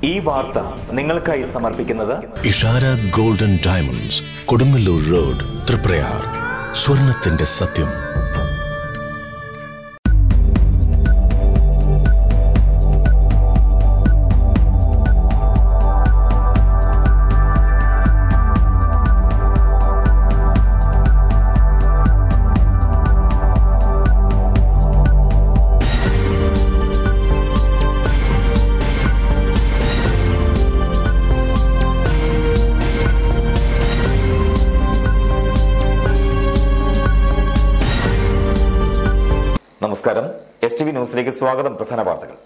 ഈ വാർത്ത നിങ്ങൾക്കായി സമർപ്പിക്കുന്നത് Ishara golden diamonds Kodungallur road Triprayar സ്വർണത്തിന്റെ സത്യം നമസ്കാരം എസ് ടി വി ന്യൂസിലേക്ക് സ്വാഗതം പ്രധാന വാർത്തകൾ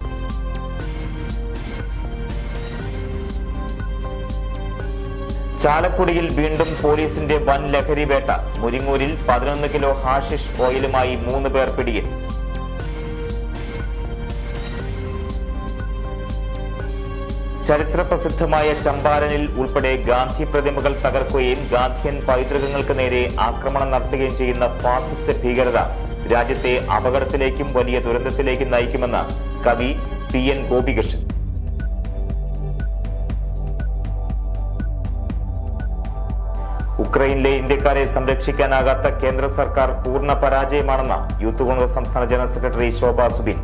ചാലക്കുടിയിൽ വീണ്ടും പോലീസിന്റെ വൻ ലഹരി വേട്ട മുരിങ്ങൂരിൽ പതിനൊന്ന് കിലോ ഹാഷിഷ് ഓയിലുമായി മൂന്ന് പേർ പിടിയിൽ ചരിത്രപ്രസിദ്ധമായ ചമ്പാരനിൽ ഉൾപ്പെടെ ഗാന്ധി പ്രതിമകൾ തകർക്കുകയും ഗാന്ധിയൻ പൈതൃകങ്ങൾക്ക് നേരെ ആക്രമണം നടത്തുകയും ചെയ്യുന്ന ഫാസിസ്റ്റ് ഭീകരത രാജ്യത്തെ അപകടത്തിലേക്കും വലിയ ദുരന്തത്തിലേക്കും നയിക്കുമെന്ന് കവി പി എൻ ഗോപികൃഷ്ണൻ ഉക്രൈനിലെ ഇന്ത്യക്കാരെ സംരക്ഷിക്കാനാകാത്ത കേന്ദ്ര സർക്കാർ പൂർണ്ണ പരാജയമാണെന്ന് യൂത്ത് കോൺഗ്രസ് സംസ്ഥാന ജനറൽ സെക്രട്ടറി ശോഭ സുബിൻ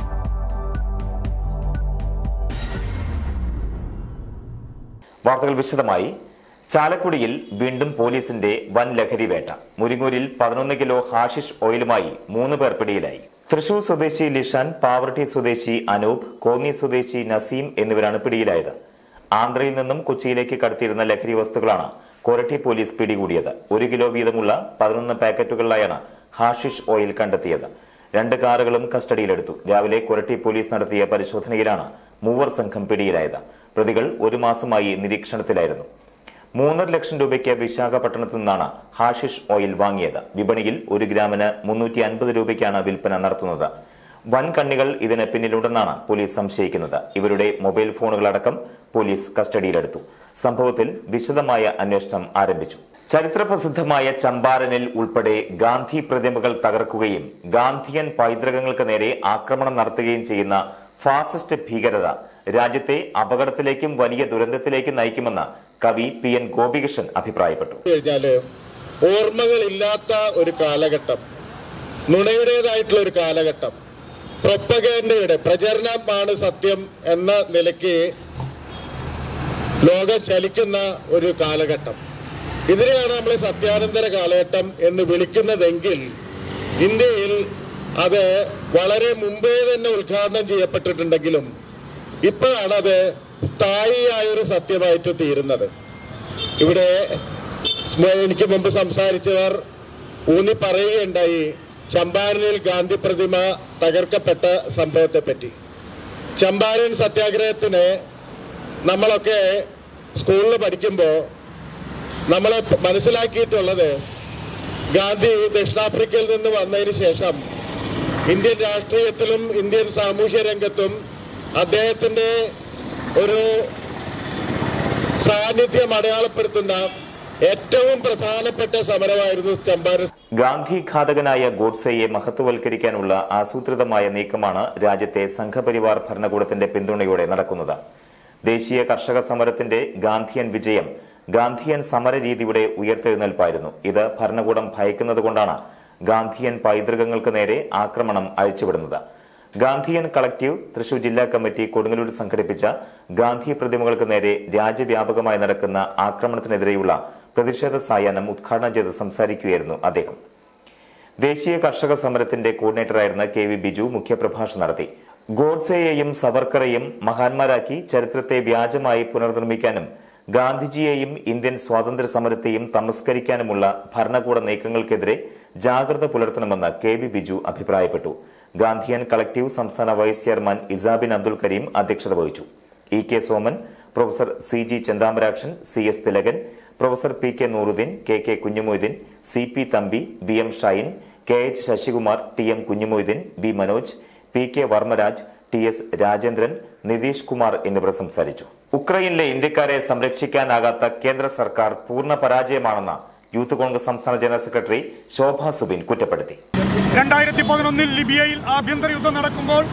വാർത്തകൾ വിശദമായി ചാലക്കുടിയിൽ വീണ്ടും പോലീസിന്റെ വൻ ലഹരി വേട്ട മുരിങ്ങൂരിൽ പതിനൊന്ന് കിലോ ഹാഷിഷ് ഓയിലുമായി മൂന്ന് പേർ പിടിയിലായി തൃശൂർ സ്വദേശി ലിഷാൻ പാവർട്ടി സ്വദേശി അനൂപ് കോന്നി സ്വദേശി നസീം എന്നിവരാണ് പിടിയിലായത് ആന്ധ്രയിൽ നിന്നും കൊച്ചിയിലേക്ക് കടത്തിയിരുന്ന ലഹരി വസ്തുക്കളാണ് കൊരട്ടി പോലീസ് പിടികൂടിയത് ഒരു കിലോ വീതമുള്ള പതിനൊന്ന് പാക്കറ്റുകളിലായാണ് ഹാഷിഷ് ഓയിൽ കണ്ടെത്തിയത് രണ്ട് കാറുകളും കസ്റ്റഡിയിലെടുത്തു രാവിലെ കൊരട്ടി പോലീസ് നടത്തിയ പരിശോധനയിലാണ് മൂവർ സംഘം പിടിയിലായത് പ്രതികൾ ഒരു മാസമായി നിരീക്ഷണത്തിലായിരുന്നു മൂന്നര ലക്ഷം രൂപയ്ക്ക് വിശാഖപട്ടണത്തു നിന്നാണ് ഹാഷിഷ് ഓയിൽ വാങ്ങിയത് വിപണിയിൽ ഒരു ഗ്രാമിന് മുന്നൂറ്റി അൻപത് രൂപയ്ക്കാണ് വിൽപ്പന നടത്തുന്നത് വൻ കണ്ണികൾ ഇതിന് പിന്നിലുണ്ടെന്നാണ് പോലീസ് സംശയിക്കുന്നത് ഇവരുടെ മൊബൈൽ ഫോണുകളടക്കം പോലീസ് കസ്റ്റഡിയിലെടുത്തു സംഭവത്തിൽ വിശദമായ അന്വേഷണം ആരംഭിച്ചു ചരിത്രപ്രസിദ്ധമായ ചമ്പാരനിൽ ഉൾപ്പെടെ ഗാന്ധി പ്രതിമകൾ തകർക്കുകയും ഗാന്ധിയൻ പൈതൃകങ്ങൾക്ക് നേരെ ആക്രമണം നടത്തുകയും ചെയ്യുന്ന ഫാസിസ്റ്റ് ഭീകരത രാജ്യത്തെ അപകടത്തിലേക്കും വലിയ ദുരന്തത്തിലേക്കും നയിക്കുമെന്ന് കവി പി എൻ ഗോപികൃഷ്ണൻ അഭിപ്രായപ്പെട്ടു കഴിഞ്ഞാല് ഓർമ്മകളില്ലാത്ത ഒരു കാലഘട്ടം നുണയുടേതായിട്ടുള്ള ഒരു കാലഘട്ടം പ്രൊപ്പഗേൻഡയുടെ പ്രചരണമാണ് സത്യം എന്ന നിലയ്ക്ക് ലോകം ചലിക്കുന്ന ഒരു കാലഘട്ടം ഇതിനെയാണ് നമ്മൾ സത്യാനന്തര കാലഘട്ടം എന്ന് വിളിക്കുന്നതെങ്കിൽ ഇന്ത്യയിൽ അത് വളരെ മുമ്പേ തന്നെ ഉദ്ഘാടനം ചെയ്യപ്പെട്ടിട്ടുണ്ടെങ്കിലും ഇപ്പോഴാണ് അത് സ്ഥായിയായ ഒരു സത്യമായിട്ട് തീരുന്നത് ഇവിടെ സ്മ- എനിക്ക് മുമ്പ് സംസാരിച്ചവർ ഊന്നി പറയുകയുണ്ടായി ചമ്പാരനിൽ ഗാന്ധി പ്രതിമ തകർക്കപ്പെട്ട സംഭവത്തെ പറ്റി ചമ്പാരൻ സത്യാഗ്രഹത്തിന് നമ്മളൊക്കെ സ്കൂളിൽ പഠിക്കുമ്പോൾ നമ്മൾ മനസ്സിലാക്കിയിട്ടുള്ളത് ഗാന്ധി ദക്ഷിണാഫ്രിക്കയിൽ നിന്ന് വന്നതിന് ശേഷം ഇന്ത്യൻ രാഷ്ട്രീയത്തിലും ഇന്ത്യൻ സാമൂഹ്യ രംഗത്തും അദ്ദേഹത്തിന്റെ ഒരു സാന്നിധ്യം അടയാളപ്പെടുത്തുന്ന ഏറ്റവും പ്രധാനപ്പെട്ട സമരമായിരുന്നു ചമ്പാരൻ ഗാന്ധി ഘാതകനായ ഗോഡ്സെയെ മഹത്വവൽക്കരിക്കാനുള്ള ആസൂത്രിതമായ നീക്കമാണ് രാജ്യത്തെ സംഘപരിവാർ ഭരണകൂടത്തിന്റെ പിന്തുണയോടെ നടക്കുന്നത് ദേശീയ കർഷക സമരത്തിന്റെ ഗാന്ധിയൻ വിജയം ഗാന്ധിയൻ സമരരീതിയുടെ ഉയർത്തെഴുന്നേൽപ്പായിരുന്നു ഇത് ഭരണകൂടം ഭയക്കുന്നതുകൊണ്ടാണ് ഗാന്ധിയൻ പൈതൃകങ്ങൾക്ക് നേരെ ആക്രമണം അഴിച്ചുവിടുന്നത് ഗാന്ധിയൻ കളക്റ്റീവ് തൃശൂർ ജില്ലാ കമ്മിറ്റി കൊടുങ്ങല്ലൂർ സംഘടിപ്പിച്ച ഗാന്ധി പ്രതിമകൾക്ക് നേരെ രാജ്യവ്യാപകമായി നടക്കുന്ന ആക്രമണത്തിനെതിരെയുള്ള പ്രതിഷേധ സായാഹ്നം ഉദ്ഘാടനം ചെയ്ത് സംസാരിക്കുകയായിരുന്നു അദ്ദേഹം ദേശീയ കർഷക സമരത്തിന്റെ കോർഡിനേറ്ററായിരുന്ന കെ വി ബിജു മുഖ്യപ്രഭാഷണം നടത്തി ഗോഡ്സെയെയും സവർക്കറെയും മഹാന്മാരാക്കി ചരിത്രത്തെ വ്യാജമായി പുനർനിർമ്മിക്കാനും ഗാന്ധിജിയെയും ഇന്ത്യൻ സ്വാതന്ത്ര്യ സമരത്തെയും തമസ്കരിക്കാനുമുള്ള ഭരണകൂട നീക്കങ്ങൾക്കെതിരെ ജാഗ്രത പുലർത്തണമെന്ന് കെ വി ബിജു അഭിപ്രായപ്പെട്ടു ഗാന്ധിയൻ കളക്ടീവ് സംസ്ഥാന വൈസ് ചെയർമാൻ ഇസാബിൻ അബ്ദുൽ കരീം അധ്യക്ഷത വഹിച്ചു E K Soman professor C G Chenthamarakshan C S Thilakan professor P K Nooruddeen K K Kunhumoideen C P Thampi V M Shine K H Sasikumar T M Kunhumoideen B Manoj P K Varmaraj T S Rajendran Nitheesh Kumar എന്നിവർ സംസാരിച്ചു ഉക്രൈനിലെ ഇന്ത്യക്കാരെ സംരക്ഷിക്കാനാകാത്ത കേന്ദ്ര സർക്കാർ പൂർണ്ണ പരാജയമാണെന്ന് യൂത്ത് കോൺഗ്രസ് സംസ്ഥാന ജനറൽ സെക്രട്ടറി ശോഭ സുബിൻ കുറ്റപ്പെടുത്തി രണ്ടായിരത്തി പതിനൊന്നിൽ ലിബിയയിൽ ആഭ്യന്തര യുദ്ധം നടക്കുമ്പോൾ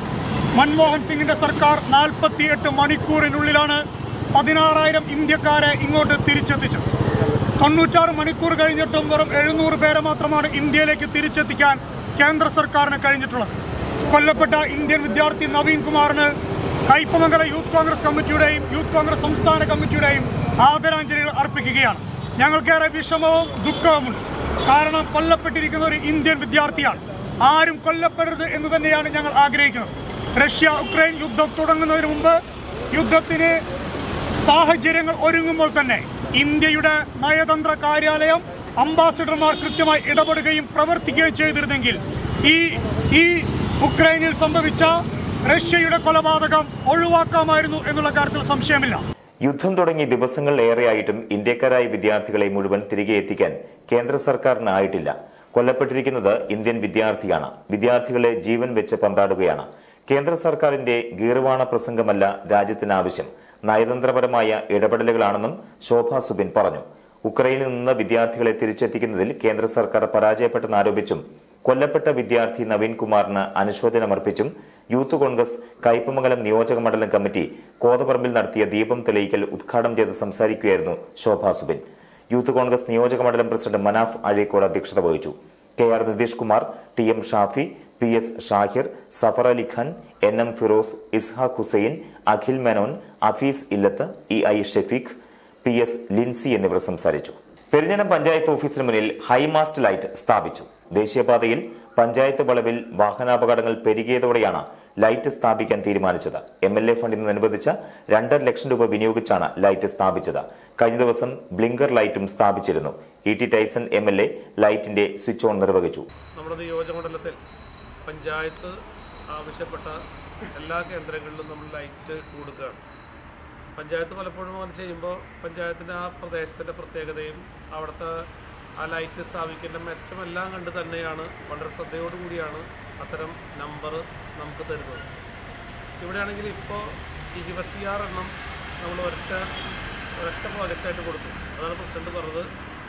മൻമോഹൻ സിംഗിന്റെ സർക്കാർ നാൽപ്പത്തിയെട്ട് മണിക്കൂറിനുള്ളിലാണ് പതിനാറായിരം ഇന്ത്യക്കാരെ ഇങ്ങോട്ട് തിരിച്ചെത്തിച്ചത് തൊണ്ണൂറ്റാറ് മണിക്കൂർ കഴിഞ്ഞിട്ടും വെറും എഴുന്നൂറ് പേരെ മാത്രമാണ് ഇന്ത്യയിലേക്ക് തിരിച്ചെത്തിക്കാൻ കേന്ദ്ര സർക്കാരിന് കഴിഞ്ഞിട്ടുള്ളത് കൊല്ലപ്പെട്ട ഇന്ത്യൻ വിദ്യാർത്ഥി നവീൻ കുമാറിന് കയ്പമംഗല യൂത്ത് കോൺഗ്രസ് കമ്മിറ്റിയുടെയും യൂത്ത് കോൺഗ്രസ് സംസ്ഥാന കമ്മിറ്റിയുടെയും ആദരാഞ്ജലികൾ അർപ്പിക്കുകയാണ് ഞങ്ങൾക്കേറെ വിഷമവും ദുഃഖവുമുണ്ട് കാരണം കൊല്ലപ്പെട്ടിരിക്കുന്ന ഒരു ഇന്ത്യൻ വിദ്യാർത്ഥിയാണ് ആരും കൊല്ലപ്പെടരുത് എന്ന് തന്നെയാണ് ഞങ്ങൾ ആഗ്രഹിക്കുന്നത് റഷ്യ ഉക്രൈൻ യുദ്ധം തുടങ്ങുന്നതിന് മുമ്പ് യുദ്ധത്തിന് സാഹചര്യങ്ങൾ ഒരുങ്ങുമ്പോൾ തന്നെ ഇന്ത്യയുടെ നയതന്ത്ര കാര്യാലയം അംബാസിഡർമാർ കൃത്യമായി ഇടപെടുകയും പ്രവർത്തിക്കുകയും ചെയ്തിരുന്നെങ്കിൽ ഈ ഈ ഉക്രൈനിൽ സംഭവിച്ച റഷ്യയുടെ കൊലപാതകം ഒഴിവാക്കാമായിരുന്നു എന്നുള്ള കാര്യത്തിൽ സംശയമില്ല യുദ്ധം തുടങ്ങി ദിവസങ്ങൾ ഏറെയായിട്ടും ഇന്ത്യക്കാരായ വിദ്യാർത്ഥികളെ മുഴുവൻ തിരികെ എത്തിക്കാൻ കേന്ദ്ര സർക്കാരിന് ആയിട്ടില്ല കൊല്ലപ്പെട്ടിരിക്കുന്നത് ഇന്ത്യൻ വിദ്യാർത്ഥിയാണ് വിദ്യാർത്ഥികളെ ജീവൻ വെച്ച് പന്താടുകയാണ് കേന്ദ്ര സർക്കാരിന്റെ ഗീർവാണ പ്രസംഗമല്ല രാജ്യത്തിന് ആവശ്യം നയതന്ത്രപരമായ ഇടപെടലുകളാണെന്നും ശോഭ സുബിൻ പറഞ്ഞു ഉക്രൈനിൽ നിന്ന് വിദ്യാർത്ഥികളെ തിരിച്ചെത്തിക്കുന്നതിൽ കേന്ദ്ര സർക്കാർ പരാജയപ്പെട്ടെന്നാരോപിച്ചും കൊല്ലപ്പെട്ട വിദ്യാർത്ഥി നവീൻ കുമാറിന് അനുശോചനമർപ്പിച്ചും യൂത്ത് കോൺഗ്രസ് കയ്പമംഗലം നിയോജക മണ്ഡലം കമ്മിറ്റി കോതപറമ്പിൽ നടത്തിയ ദീപം തെളിയിക്കൽ ഉദ്ഘാടനം ചെയ്ത് സംസാരിക്കുകയായിരുന്നു ശോഭ സുബിൻ യൂത്ത് കോൺഗ്രസ് നിയോജക മണ്ഡലം പ്രസിഡന്റ് മനാഫ് അഴീക്കോട് അധ്യക്ഷത വഹിച്ചു K R Nitheesh Kumar T M Shafi P S Shahir Safar Ali Khan N M Firoz Ishaq Hussain Akhil Menon Afees Illath E I Shefeeq P S Lincy എന്നിവർ സംസാരിച്ചു പെരിഞ്ഞനം പഞ്ചായത്ത് ഓഫീസിന് മുന്നിൽ ഹൈമാസ്റ്റ് ലൈറ്റ് സ്ഥാപിച്ചു ദേശീയപാതയിൽ പഞ്ചായത്ത് വളവിൽ വാഹനാപകടങ്ങൾ പെരുകിയതോടെയാണ് ലൈറ്റ് സ്ഥാപിക്കാൻ തീരുമാനിച്ചത് എം എൽ എ ഫണ്ടിൽ നിന്ന് അനുവദിച്ച രണ്ടര ലക്ഷം രൂപ വിനിയോഗിച്ചാണ് ലൈറ്റ് സ്ഥാപിച്ചത് കഴിഞ്ഞ ദിവസം ബ്ലിങ്കർ ലൈറ്റും സ്ഥാപിച്ചിരുന്നു E T Tyson M L A ലൈറ്റിന്റെ സ്വിച്ച് ഓൺ നിർവഹിച്ചു നമ്മുടെ നിയോജകമണ്ഡലത്തിൽ പഞ്ചായത്ത് ആവശ്യപ്പെട്ട എല്ലാ കേന്ദ്രങ്ങളിലും നമ്മൾ ലൈറ്റ് കൊടുക്കുകയാണ് പഞ്ചായത്ത് പലപ്പോഴും അങ്ങനെ ചെയ്യുമ്പോൾ പഞ്ചായത്തിൻ്റെ ആ പ്രദേശത്തിൻ്റെ പ്രത്യേകതയും അവിടുത്തെ ആ ലൈറ്റ് സ്ഥാപിക്കേണ്ട മെച്ചമെല്ലാം കണ്ട് തന്നെയാണ് വളരെ ശ്രദ്ധയോടുകൂടിയാണ് അത്തരം നമ്പർ നമുക്ക് തരുന്നത് ഇവിടെയാണെങ്കിൽ ഇപ്പോൾ ഇരുപത്തിയാറെണ്ണം നമ്മൾ ഒരൊറ്റ ഒരൊറ്റ പ്രോജക്റ്റായിട്ട് കൊടുത്തു അതാണ് പ്രസിഡന്റ് പറഞ്ഞത്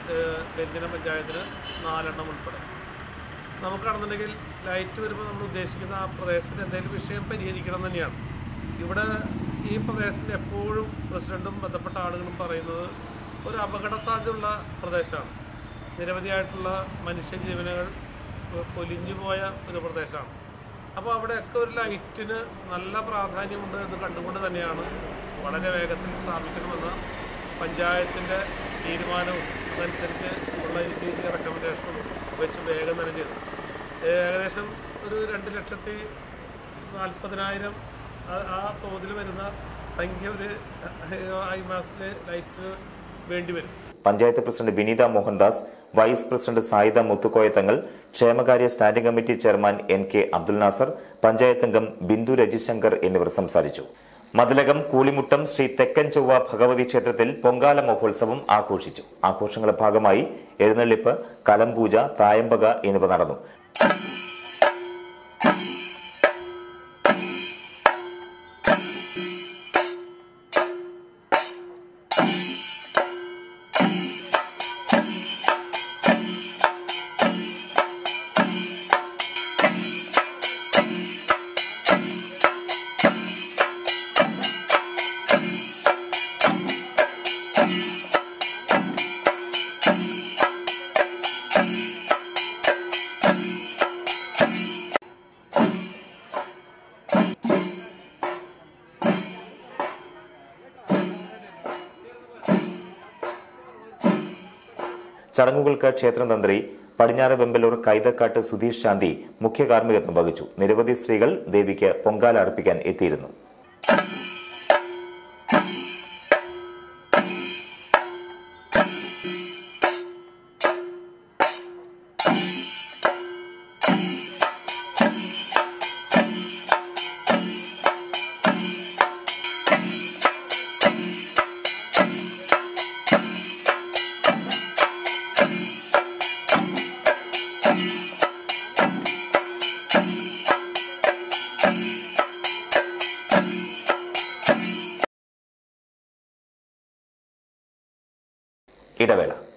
വെഞ്ചന പഞ്ചായത്തിന് നാലെണ്ണം ഉൾപ്പെടെ നമുക്കാണെന്നുണ്ടെങ്കിൽ ലൈറ്റ് വരുമ്പോൾ നമ്മൾ ഉദ്ദേശിക്കുന്ന ആ പ്രദേശത്തിന് എന്തെങ്കിലും വിഷയം പരിഹരിക്കണം തന്നെയാണ് ഇവിടെ ഈ പ്രദേശത്ത് എപ്പോഴും പ്രസിഡന്റും ബന്ധപ്പെട്ട ആളുകളും പറയുന്നത് ഒരു അപകട സാധ്യതയുള്ള പ്രദേശമാണ് നിരവധിയായിട്ടുള്ള മനുഷ്യജീവനുകൾ പൊലിഞ്ഞു പോയ ഒരു പ്രദേശമാണ് അപ്പോൾ അവിടെയൊക്കെ ഒരു ലൈറ്റിന് നല്ല പ്രാധാന്യമുണ്ട് എന്ന് കണ്ടുകൊണ്ട് തന്നെയാണ് വളരെ വേഗത്തിൽ സ്ഥാപിക്കണമെന്ന പഞ്ചായത്തിൻ്റെ തീരുമാനവും അതനുസരിച്ച് ഉള്ള ഈ റെക്കമെൻഡേഷനും വെച്ച് വേഗം തന്നെ ചെയ്തു ഏകദേശം ഒരു രണ്ട് ലക്ഷത്തി നാൽപ്പതിനായിരം ആ- ആ തോതിൽ വരുന്ന സംഖ്യ ഒരു ഈ മാസത്തിൽ ലൈറ്റ് വേണ്ടി വരും panchayat president Vineetha Mohandas vice president Sayida Muthukoya Thangal ക്ഷേമകാര്യ standing committee chairman N K Abdul Nasar panchayat അംഗം ബിന്ദു രജിശങ്കർ എന്നിവർ സംസാരിച്ചു മതിലകം കൂളിമുട്ടം ശ്രീ തെക്കൻ ചൊവ്വ ഭഗവതി ക്ഷേത്രത്തിൽ പൊങ്കാല മഹോത്സവം ആഘോഷിച്ചു ആഘോഷങ്ങളുടെ ഭാഗമായി എഴുന്നള്ളിപ്പ് കലംപൂജ തായമ്പക എന്നിവ നടന്നു ചടങ്ങുകൾക്ക് ക്ഷേത്രം തന്ത്രി പടിഞ്ഞാറ് വെമ്പലൂർ കൈതക്കാട്ട് സുധീഷ് ശാന്തി മുഖ്യ കാർമ്മികത്വം വഹിച്ചു നിരവധി സ്ത്രീകൾ ദേവിക്ക് പൊങ്കാല അർപ്പിക്കാൻ എത്തിയിരുന്നു ഇടവേള